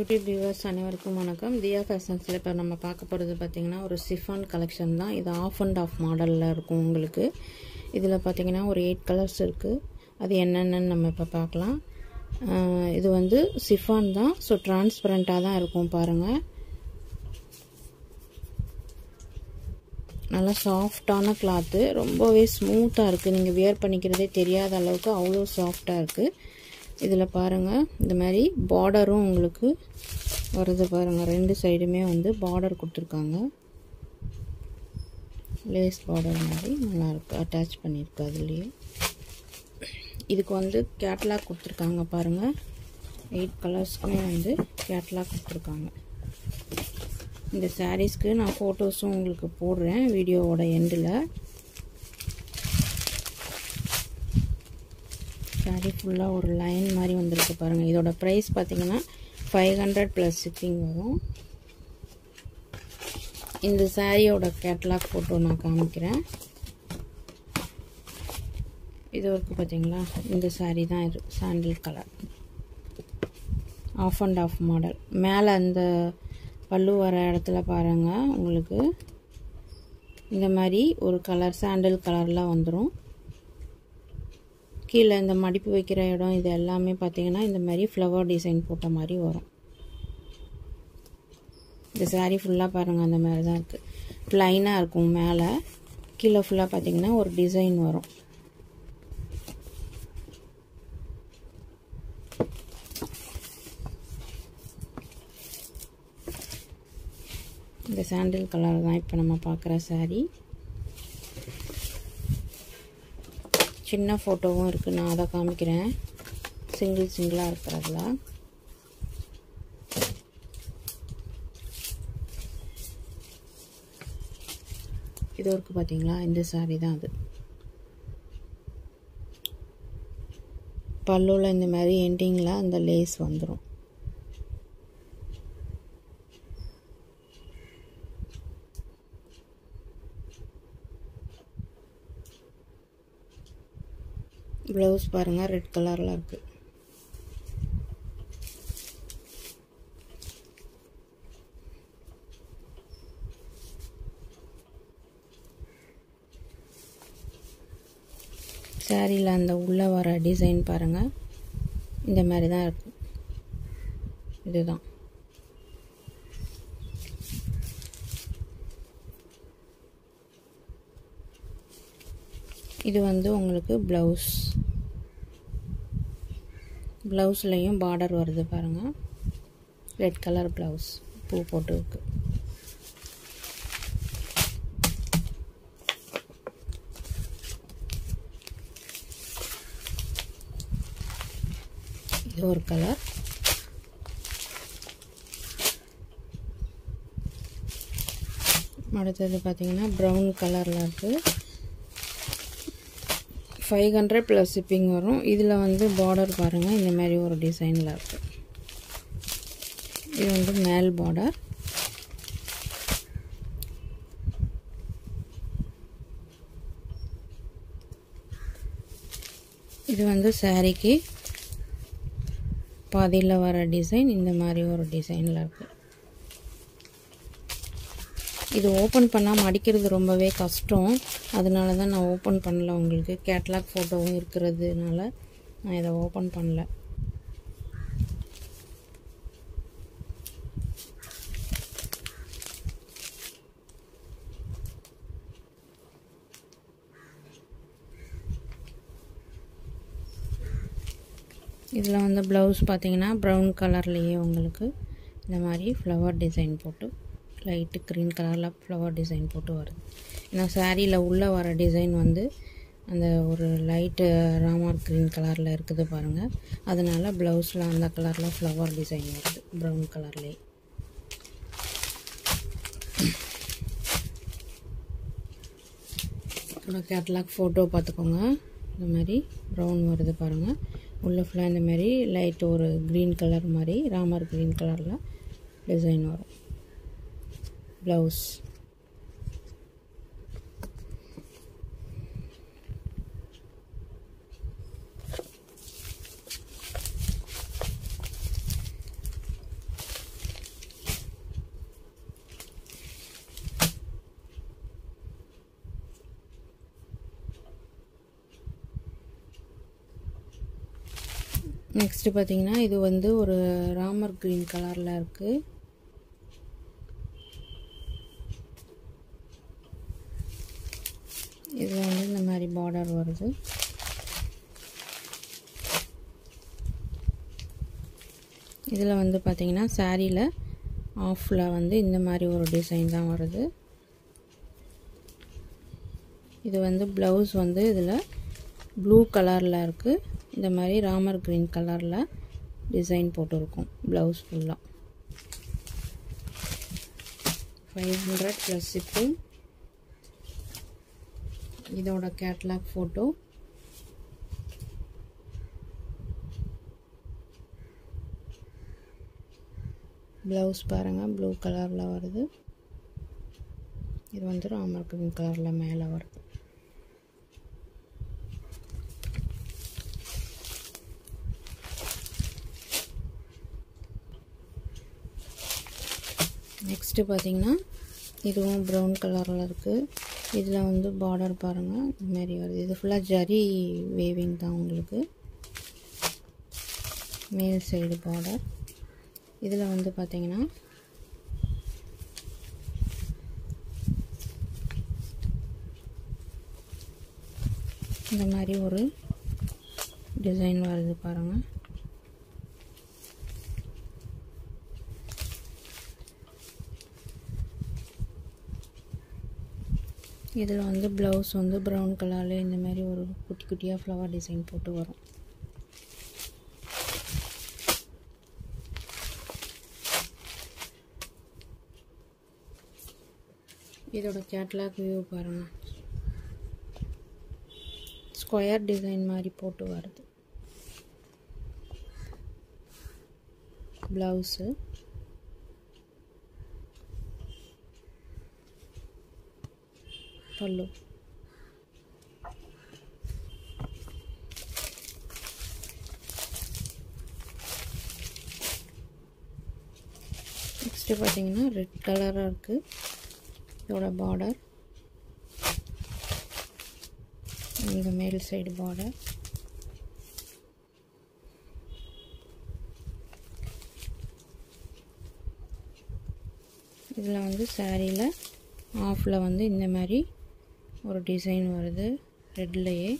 YouTube viewers அனைவருக்கும் வணக்கம் தியா ஃபேஷன்ஸில் இப்போ நம்ம பார்க்க போகிறது பார்த்திங்கன்னா ஒரு சிஃபான் கலெக்ஷன் தான் இது ஆஃப் அண்ட் ஆஃப் மாடலில் இருக்கும் உங்களுக்கு இதில் பார்த்திங்கன்னா ஒரு எயிட் கலர்ஸ் இருக்குது அது என்னென்னு நம்ம இப்போ பார்க்கலாம் ஆஹ் இது வந்து சிஃபான் தான் ஸோ டிரான்ஸ்பரண்ட்டாக தான் இருக்கும் பாருங்கள் நல்லா சாஃப்டான கிளாத்து ரொம்பவே ஸ்மூத்தாக இருக்குது நீங்கள் வியர் பண்ணிக்கிறதே தெரியாத அளவுக்கு அவ்வளோ சாஃப்டாக இருக்குது இதில் பாருங்கள் இந்த மாதிரி பார்டரும் உங்களுக்கு வருது பாருங்கள் ரெண்டு சைடுமே வந்து பார்டர் கொடுத்துருக்காங்க லேஸ் பார்டர் மாதிரி நல்லாயிருக்கு அட்டாச் பண்ணியிருக்கு அதுலேயே இதுக்கு வந்து கேட்லாக் கொடுத்துருக்காங்க பாருங்கள் எயிட் கலர்ஸ்க்குமே வந்து கேட்லாக் கொடுத்துருக்காங்க இந்த சாரீஸ்க்கு நான் ஃபோட்டோஸும் உங்களுக்கு போடுறேன் வீடியோவோட எண்டில் சாரீ ஃபுல்லாக ஒரு லைன் மாதிரி வந்திருக்கு பாருங்கள் இதோட ப்ரைஸ் பார்த்தீங்கன்னா ஃபைவ் ஹண்ட்ரட் ப்ளஸ் ஷிப்பிங் வரும் இந்த சாரியோட கேட்லாக் ஃபோட்டோ நான் காமிக்கிறேன் இது வரைக்கும் பார்த்தீங்களா இந்த சாரீ தான் இது sandal colour half and half model மேலே அந்த பல்லு வர இடத்துல பாருங்கள் உங்களுக்கு இந்த மாதிரி ஒரு கலர் சாண்டில் கலரில் வந்துடும் கீழே இந்த மடிப்பு வைக்கிற இடம் இது எல்லாமே பார்த்தீங்கன்னா இந்த மாதிரி ஃப்ளவர் டிசைன் போட்ட மாதிரி வரும் இந்த சாரீ ஃபுல்லாக பாருங்கள் அந்த மாதிரி தான் இருக்குது ப்ளைனாக இருக்கும் மேலே கீழே ஃபுல்லாக பார்த்தீங்கன்னா ஒரு டிசைன் வரும் இந்த சாண்டில் கலர் தான் இப்போ நம்ம பார்க்குற சாரீ சின்ன ஃபோட்டோவும் இருக்குது நான் அதை காமிக்கிறேன் சிங்கிள் சிங்கிளாக இருக்கிறதுல இது இருக்குது பார்த்தீங்களா இந்த சாரீ தான் அது பல்லுவில் இந்த மாதிரி எண்டிங்கில் அந்த லேஸ் வந்துடும் ப்ளவுஸ் பாருங்கள் ரெட் கலரில் இருக்குது சாரியில் அந்த உள்ளே வர டிசைன் பாருங்கள் இந்த மாதிரி தான் இருக்குது இதுதான் இது வந்து உங்களுக்கு ப்ளவுஸ் ப்ளவுஸ்லேயும் பார்டர் வருது பாருங்கள் ரெட் கலர் ப்ளவுஸ் பூ போட்டு இருக்கு இது ஒரு கலர் அடுத்தது பார்த்தீங்கன்னா ப்ரௌன் கலரில் இருக்குது ஃபைவ் ஹண்ட்ரட் ப்ளஸ் ஷிப்பிங் வரும் இதில் வந்து பார்டர் பாருங்கள் இந்த மாதிரி ஒரு டிசைனில் இருக்குது இது வந்து மேல் பார்டர் இது வந்து சாரீக்கு பாதியில் வர டிசைன் இந்த மாதிரி ஒரு டிசைனில் இருக்குது இது ஓப்பன் பண்ணால் மடிக்கிறது ரொம்பவே கஷ்டம் அதனால தான் நான் ஓப்பன் பண்ணல உங்களுக்கு கேட்லாக் ஃபோட்டோவும் இருக்கிறதுனால நான் இதை ஓப்பன் பண்ணல இதில் வந்து ப்ளவுஸ் பார்த்தீங்கன்னா ப்ரௌன் கலர்லேயே உங்களுக்கு இந்த மாதிரி ஃப்ளவர் டிசைன் போட்டு லைட்டு க்ரீன் கலரில் ஃப்ளவர் டிசைன் போட்டு வருது ஏன்னா சாரியில் உள்ளே வர டிசைன் வந்து அந்த ஒரு லைட்டு ராமர் க்ரீன் கலரில் இருக்குது பாருங்கள் அதனால் ப்ளவுஸில் அந்த கலரில் ஃப்ளவர் டிசைன் வருது ப்ரௌன் கலர்லேயே கேட்லாக் ஃபோட்டோ பார்த்துக்கோங்க இந்த மாதிரி ப்ரௌன் வருது பாருங்கள் உள்ள ஃபுல்லாக இந்த மாதிரி லைட் ஒரு க்ரீன் கலர் மாதிரி ராமர் க்ரீன் கலரில் டிசைன் வரும் ப்ளவுஸ் நெக்ஸ்ட்டு பார்த்தீங்கன்னா இது வந்து ஒரு ராமர் க்ரீன் கலரில் இருக்குது இதில் வந்து இந்த மாதிரி பார்டர் வருது இதில் வந்து பார்த்திங்கன்னா சாரியில் ஆஃபில் வந்து இந்த மாதிரி ஒரு டிசைன் தான் வருது இது வந்து ப்ளவுஸ் வந்து இதில் ப்ளூ கலரில் இருக்குது இந்த மாதிரி ராமர் க்ரீன் கலரில் டிசைன் போட்டிருக்கும் ப்ளவுஸ் ஃபுல்லாக ஃபைவ் ஹண்ட்ரட் ப்ளஸ் ஷிப்பிங் இதோட கேட்லாக் ஃபோட்டோ ப்ளவுஸ் பாருங்கள் ப்ளூ கலரில் வருது இது வந்து ராமர் க்ரீன் கலரில் மேலே வருது நெக்ஸ்ட்டு பார்த்தீங்கன்னா இதுவும் ப்ரௌன் கலரில் இருக்குது இதில் வந்து பார்டர் பாருங்கள் இதுமாரி வருது இது ஃபுல்லாக ஜரி வேவிங் தான் உங்களுக்கு மேல் சைடு பார்டர் இதில் வந்து பார்த்தீங்கன்னா இந்த மாதிரி ஒரு டிசைன் வருது பாருங்கள் இதில் வந்து ப்ளவுஸ் வந்து ப்ரௌன் கலரில் இந்த மாதிரி ஒரு குட்டி குட்டியாக ஃப்ளவர் டிசைன் போட்டு வரும் இதோட கேட்லாக் வியூ பாருங்கள் ஸ்கொயர் டிசைன் மாதிரி போட்டு வருது ப்ளவுஸு பல்லு நெக்ஸ்ட்டு பார்த்தீங்கன்னா ரெட் கலராக இருக்குது இதோட பார்டர் இந்த மேல் சைடு பார்டர் இதில் வந்து சாரியில் ஆஃபில் வந்து இந்த மாதிரி ஒரு டிசைன் வருது ரெட்லேயே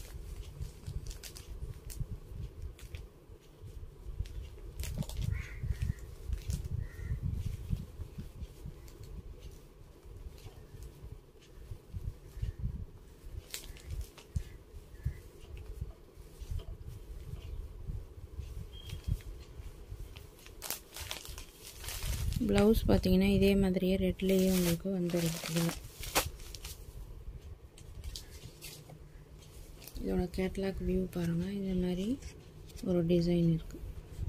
ப்ளவுஸ் பார்த்தீங்கன்னா இதே மாதிரியே ரெட்லேயே உங்களுக்கு வந்துடுது இதில் இதோட கேட்லாக் வியூ பாருங்கள் இந்த மாதிரி ஒரு டிசைன் இருக்குது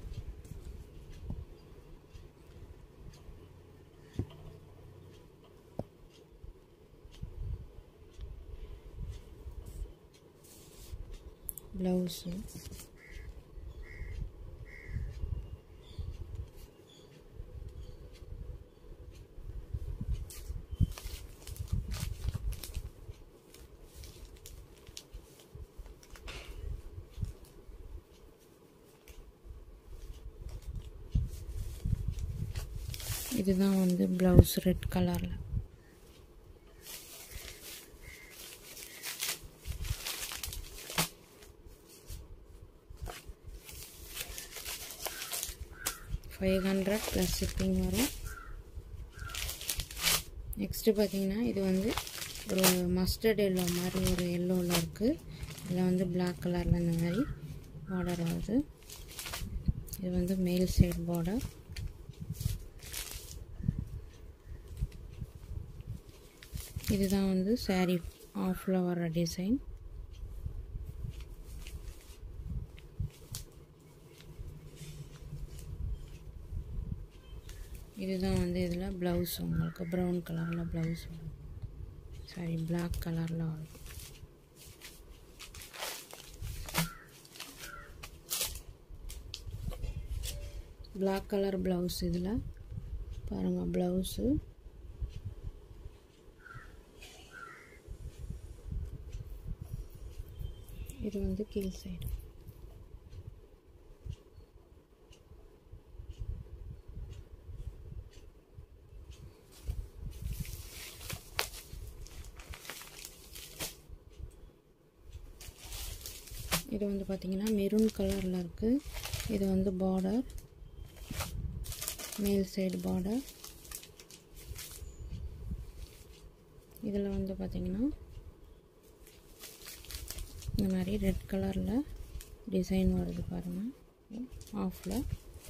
ப்ளவுஸு இதுதான் வந்து ப்ளவுஸ் ரெட் கலரில் ஃபைவ் ஹண்ட்ரட் ப்ளஸ் ஷிப்பிங் வரும் நெக்ஸ்ட்டு பார்த்தீங்கன்னா இது வந்து ஒரு மஸ்டர்ட் எல்லோ மாதிரி ஒரு எல்லோவில் இருக்குது இதில் வந்து பிளாக் கலரில் இந்த மாதிரி பார்டர் வருது இது வந்து மேல் சைடு பார்டர் இதுதான் வந்து சாரீ ஆஃபில் வர டிசைன் இதுதான் வந்து இதில் ப்ளவுஸ் உங்களுக்கு ப்ரௌன் கலரில் ப்ளவுஸ் வரும் சாரி பிளாக் கலரில் வரும் பிளாக் கலர் ப்ளவுஸ் இதில் பாருங்கள் ப்ளவுஸு இது வந்து கீழ் சைடு இது வந்து பார்த்திங்கன்னா மெரூன் கலரில் இருக்குது இது வந்து பார்டர் மேல் சைடு பார்டர் இதில் வந்து பார்த்திங்கன்னா இந்த மாதிரி ரெட் கலரில் டிசைன் வருது பாருங்கள் ஆஃபில்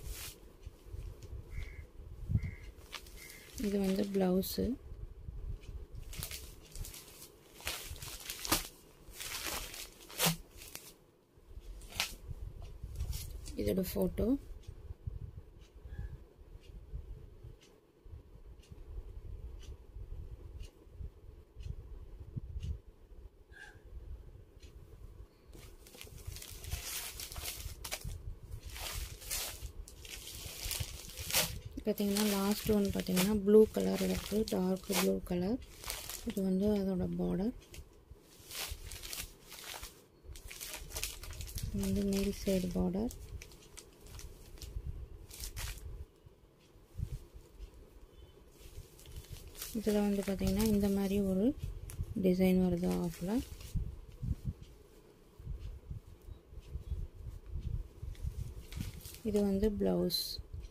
இது வந்து ப்ளவுஸு இதோட ஃபோட்டோ பார்த்தீங்கன்னா லாஸ்ட் ஒன் பார்த்தீங்கன்னா ப்ளூ கலரில் இருக்குது டார்க் ப்ளூ கலர் இது வந்து அதோட பார்டர் வந்து மேல் சைடு பார்டர் இதில் வந்து பார்த்திங்கன்னா இந்த மாதிரி ஒரு டிசைன் வருது ஆஃபில் இது வந்து blouse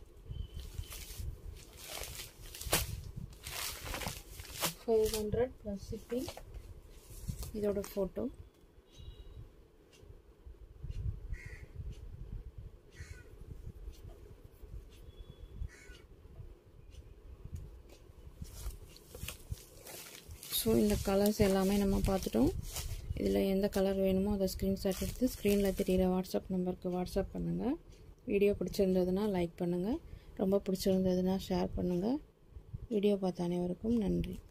five hundred plus shipping இதோட ஃபோட்டோ ஸோ இந்த கலர்ஸ் எல்லாமே நம்ம பார்த்துட்டோம் இதில் எந்த கலர் வேணுமோ அதை ஸ்க்ரீன்ஷாட் எடுத்து ஸ்க்ரீனில் தெரியிற வாட்ஸ்அப் நம்பருக்கு வாட்ஸ்அப் பண்ணுங்கள் வீடியோ பிடிச்சிருந்ததுன்னா லைக் பண்ணுங்கள் ரொம்ப பிடிச்சிருந்ததுன்னா ஷேர் பண்ணுங்கள் வீடியோ பார்த்த அனைவருக்கும் நன்றி